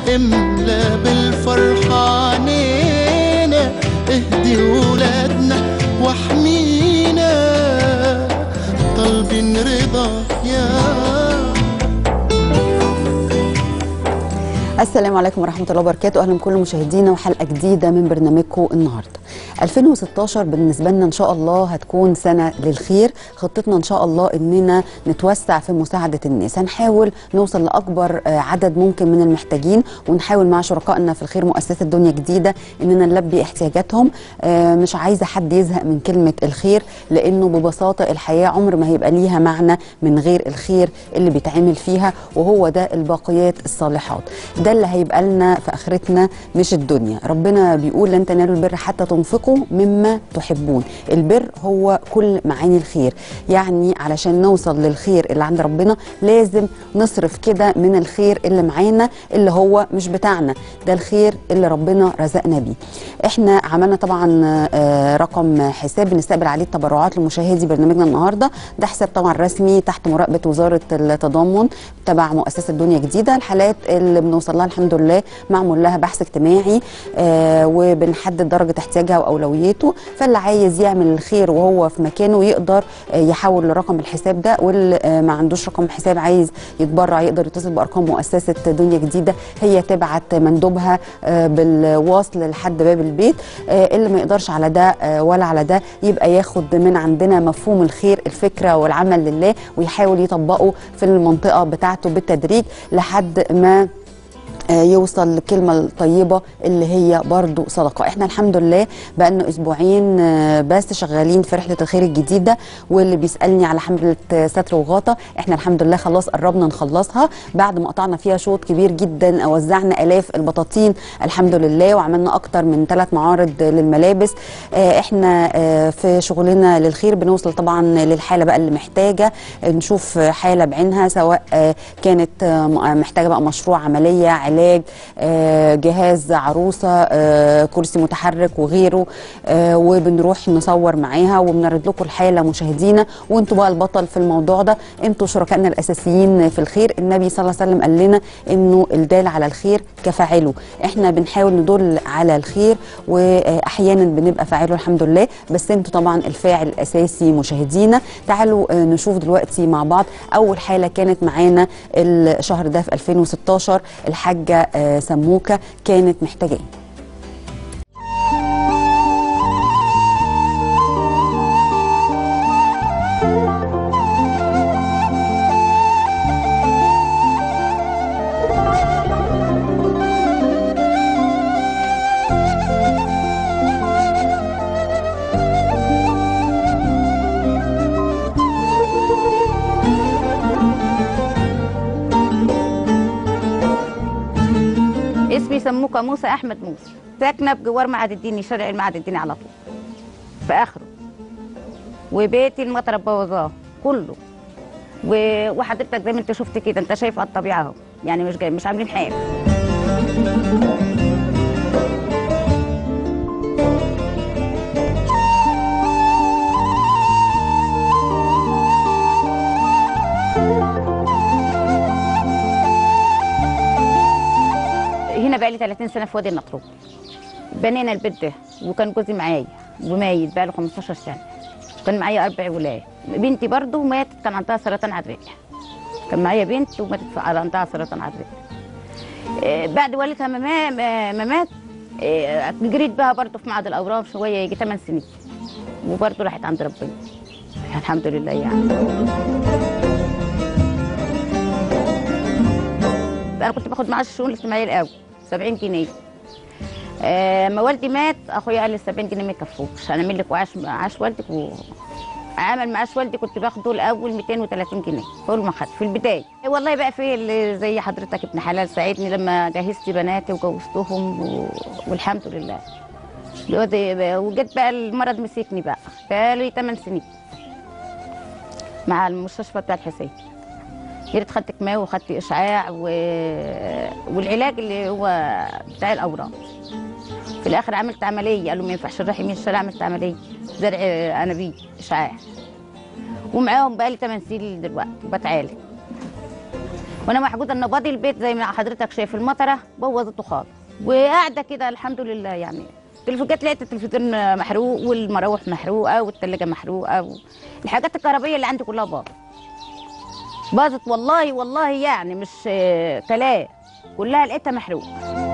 املى بالفرحة عنينا اهدي ولادنا واحمينا طالبين رضا يا السلام عليكم ورحمة الله وبركاته أهلا بكل مشاهدينا وحلقة جديدة من برنامجكم النهاردة 2016 بالنسبة لنا إن شاء الله هتكون سنة للخير خطتنا إن شاء الله إننا نتوسع في مساعدة الناس هنحاول نوصل لأكبر آه، عدد ممكن من المحتاجين ونحاول مع شركائنا في الخير مؤسسة دنيا جديدة إننا نلبي احتياجاتهم آه، مش عايزة حد يزهق من كلمة الخير لأنه ببساطة الحياة عمر ما هيبقى ليها معنى من غير الخير اللي بيتعمل فيها وهو ده الباقيات الصالحات ده اللي هيبقى لنا في اخرتنا مش الدنيا ربنا بيقول لن تنالوا البر حتى تنفقوا مما تحبون البر هو كل معاني الخير يعني علشان نوصل للخير اللي عند ربنا لازم نصرف كده من الخير اللي معانا اللي هو مش بتاعنا ده الخير اللي ربنا رزقنا بيه احنا عملنا طبعا آه، رقم حساب بنستقبل عليه التبرعات لمشاهدي برنامجنا النهارده ده حساب طبعا رسمي تحت مراقبه وزاره التضامن تبع مؤسسه دنيا جديده الحالات اللي بنوصل لها الحمد لله معمول لها بحث اجتماعي آه وبنحدد درجه احتياجها واولويته فاللي عايز يعمل الخير وهو في مكانه يقدر آه يحول لرقم الحساب ده واللي آه ما عندوش رقم حساب عايز يتبرع يقدر يتصل بارقام مؤسسه دنيا جديده هي تبعت مندوبها آه بالوصل لحد باب البيت آه اللي ما يقدرش على ده آه ولا على ده يبقى ياخد من عندنا مفهوم الخير الفكره والعمل لله ويحاول يطبقه في المنطقه بتاعته بالتدريج لحد ما آه، يوصل للكلمة الطيبة اللي هي برضو صدقة احنا الحمد لله بقالنا اسبوعين آه، بس شغالين في رحلة الخير الجديدة واللي بيسألني على حملة آه، ستر وغطا احنا الحمد لله خلاص قربنا نخلصها بعد ما قطعنا فيها شوط كبير جدا وزعنا الاف البطاطين الحمد لله وعملنا اكتر من ثلاث معارض للملابس آه، احنا آه، في شغلنا للخير بنوصل طبعا للحالة بقى اللي محتاجة آه، نشوف حالة بعينها سواء آه، كانت آه، م- محتاجة بقى مشروع عملية علاج آه، جهاز عروسة آه، كرسي متحرك وغيره آه، وبنروح نصور معاها وبنعرض لكم الحالة مشاهدينا وانتوا بقى البطل في الموضوع ده انتوا شركائنا الأساسيين في الخير النبي صلى الله عليه وسلم قال لنا انه الدال على الخير كفاعله احنا بنحاول ندل على الخير واحيانا بنبقى فاعله الحمد لله بس انتوا طبعا الفاعل الاساسي مشاهدينا تعالوا آه، نشوف دلوقتي مع بعض اول حاله كانت معانا الشهر ده في 2016 الحاجه آه، سموكه كانت محتاجه ايه اسمي سموكة موسى احمد موسى ساكنه بجوار معهد الديني شارع المعهد الديني على طول في اخره وبيتي المطره بوظاه كله و- وحضرتك زي ما انت شفت كده انت شايف على الطبيعه اهو يعني مش جاي مش عاملين حاجه هنا بقى لي 30 سنه في وادي النطرون بنينا البيت ده وكان جوزي معايا وميت بقى له 15 سنه كان معايا اربع ولاد بنتي برضو ماتت كان عندها سرطان على الرئه كان معايا بنت وماتت في- على عندها سرطان على الرئه آه، بعد والدها ما ما- ما ما مات آه، جريت بها برضو في معهد الاورام شويه يجي 8 سنين وبرضو راحت عند ربنا الحمد لله يعني انا كنت باخد معاش الشؤون الاجتماعيه الاول 70 جنيه آه، ما والدي مات اخويا قال لي 70 جنيه ما يكفوش هنعمل لك معاش معاش والدك و عمل معاش والدي كنت باخده الاول 230 جنيه فول ما خدت في البدايه والله بقى في اللي زي حضرتك ابن حلال ساعدني لما جهزت بناتي وجوزتهم و... والحمد لله دلوقتي وجيت بقى المرض مسكني بقى بقالي 8 سنين مع المستشفى بتاع الحسين يا ريت خدت كيماوي وخدت اشعاع و... والعلاج اللي هو بتاع الاورام في الاخر عملت عمليه قالوا ما ينفعش نروح يمين الشارع عملت عمليه زرع انابيب اشعاع ومعاهم بقالي 8 سنين دلوقتي بتعالج وانا محجوزه ان باضي البيت زي ما حضرتك شايف المطره بوظته خالص وقاعده كده الحمد لله يعني تلفزيونات لقيت التلفزيون محروق والمراوح محروقه والثلاجه محروقه الحاجات الكهربائيه اللي عندي كلها باظت باظت والله والله يعني مش آه، كلام كلها لقيتها محروقه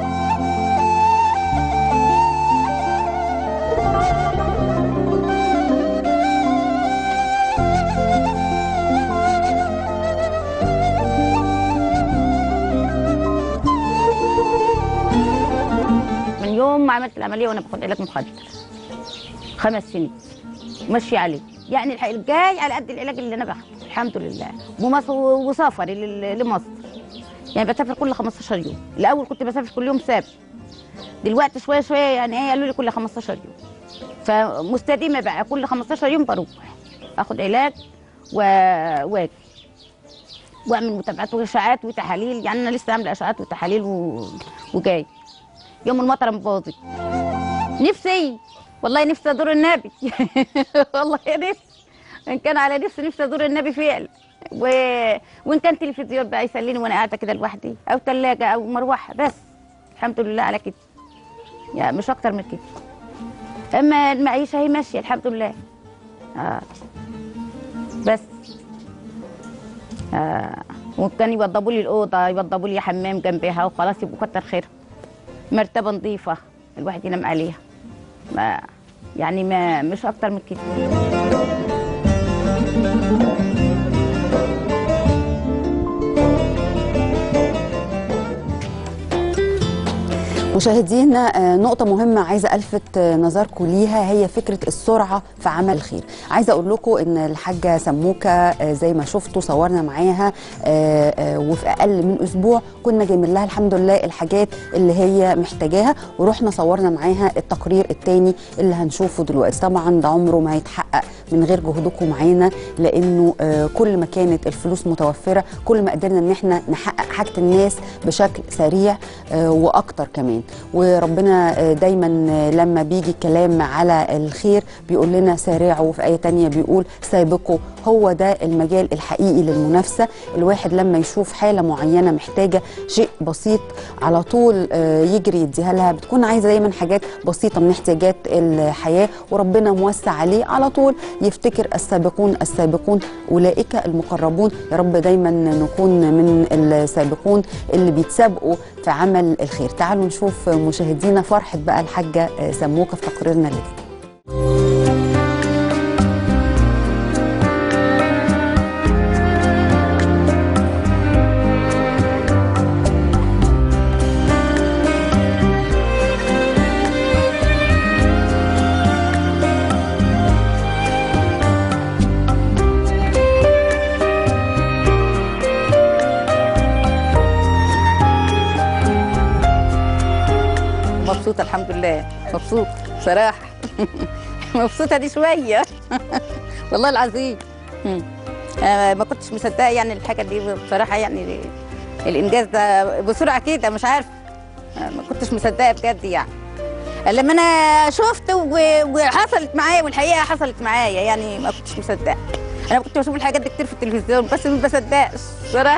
من يوم ما عملت العمليه وانا باخد علاج مخدر خمس سنين ماشيه عليه يعني الح- الجاي على قد العلاج اللي انا باخده الحمد لله ومص- وسفري لل- لمصر يعني بسافر كل 15 يوم الاول كنت بسافر كل يوم سبت دلوقتي شويه شويه يعني ايه قالوا لي كل 15 يوم فمستديمه بقى كل 15 يوم بروح اخد علاج و... واجي واعمل متابعات واشاعات وتحاليل يعني انا لسه عامله اشعاعات وتحاليل و... وجاي يوم المطره مباظي نفسي والله نفسي ازور النبي والله يا نفسي ان كان على نفسي نفسي ازور النبي فعلا و... وان كان تلفزيون بقى يسليني وانا قاعده كده لوحدي او ثلاجه او مروحه بس الحمد لله على كده يعني مش اكتر من كده اما المعيشه هي ماشيه الحمد لله آه. بس آه. وكان يوضبوا لي الاوضه يوضبوا لي حمام جنبها وخلاص يبقوا كتر خيرها مرتبه نظيفه الواحد ينام عليها ما يعني ما مش اكتر من كده مشاهدينا آه، نقطة مهمة عايزة ألفت آه، نظركم ليها هي فكرة السرعة في عمل الخير عايزة أقول لكم إن الحاجة سموكة آه، زي ما شفتوا صورنا معاها آه، آه، وفي أقل من أسبوع كنا جايبين لها الحمد لله الحاجات اللي هي محتاجاها ورحنا صورنا معاها التقرير التاني اللي هنشوفه دلوقتي طبعا ده عمره ما هيتحقق من غير جهدكم معانا لأنه آه، كل ما كانت الفلوس متوفرة كل ما قدرنا إن احنا نحقق حاجة الناس بشكل سريع آه، وأكتر كمان وربنا آه، دايما آه، لما بيجي الكلام على الخير بيقول لنا سارعوا وفي آية تانية بيقول سابقوا هو ده المجال الحقيقي للمنافسة الواحد لما يشوف حالة معينة محتاجة شيء بسيط على طول آه، يجري يديها لها بتكون عايزة دايما حاجات بسيطة من احتياجات الحياة وربنا موسع عليه على طول يفتكر السابقون السابقون أولئك المقربون يا رب دايما نكون من السابقون اللي بيتسابقوا في عمل الخير تعالوا نشوف مشاهدينا فرحة بقى الحاجة آه، سموكة في تقريرنا اللي مبسوطه الحمد لله مبسوط صراحه مبسوطه دي شويه والله العظيم مم. آه، ما كنتش مصدقه يعني الحاجه دي بصراحه يعني الانجاز ده بسرعه كده مش عارفه آه، ما كنتش مصدقه بجد يعني لما انا شفت و- وحصلت معايا والحقيقه حصلت معايا يعني ما كنتش مصدقه انا كنت بشوف الحاجات دي كتير في التلفزيون بس ما بصدقش صراحه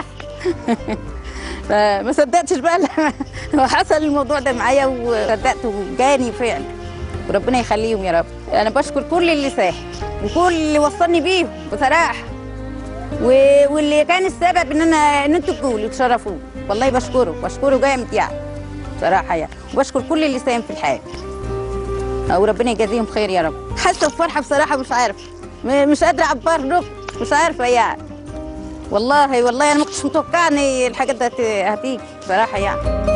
فما صدقتش بقى لما حصل الموضوع ده معايا وصدقت وجاني فعلا وربنا يخليهم يا رب انا بشكر كل اللي ساهم وكل اللي وصلني بيهم بصراحه و- واللي كان السبب ان انا ان انتوا تقولوا وتشرفوني والله بشكره بشكره جامد يعني بصراحه يعني وبشكر كل اللي ساهم في الحياه وربنا يجازيهم خير يا رب حاسه بفرحه بصراحه مش عارفه م- مش قادره اعبر له مش عارفه يعني والله والله انا ما كنتش متوقعه ان الحاجات دي هت- هتيجي بصراحه يعني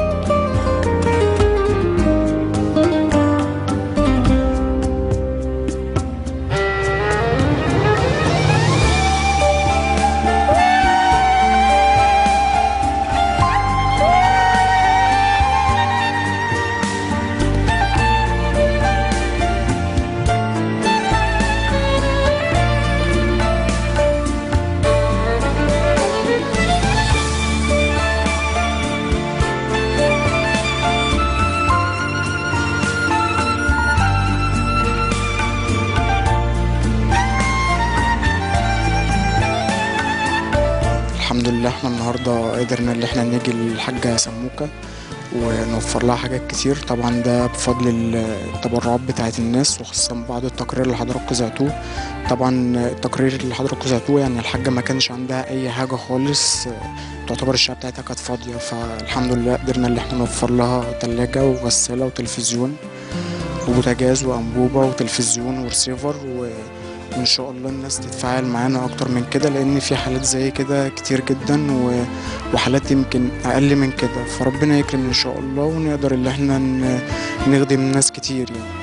النهارده قدرنا ان احنا نيجي للحاجه سموكه ونوفر لها حاجات كتير طبعا ده بفضل التبرعات بتاعت الناس وخاصة بعض التقرير اللي حضراتكم زعتوه طبعا التقرير اللي حضراتكم زعتوه يعني الحاجة ما كانش عندها أي حاجة خالص تعتبر الشقة بتاعتها كانت فاضية فالحمد لله قدرنا إن احنا نوفر لها تلاجة وغسالة وتلفزيون وبوتاجاز وأنبوبة وتلفزيون ورسيفر و... وإن شاء الله الناس تتفاعل معانا أكتر من كده لأن في حالات زي كده كتير جدا و... وحالات يمكن أقل من كده فربنا يكرم إن شاء الله ونقدر إن احنا ن... نخدم ناس كتير يعني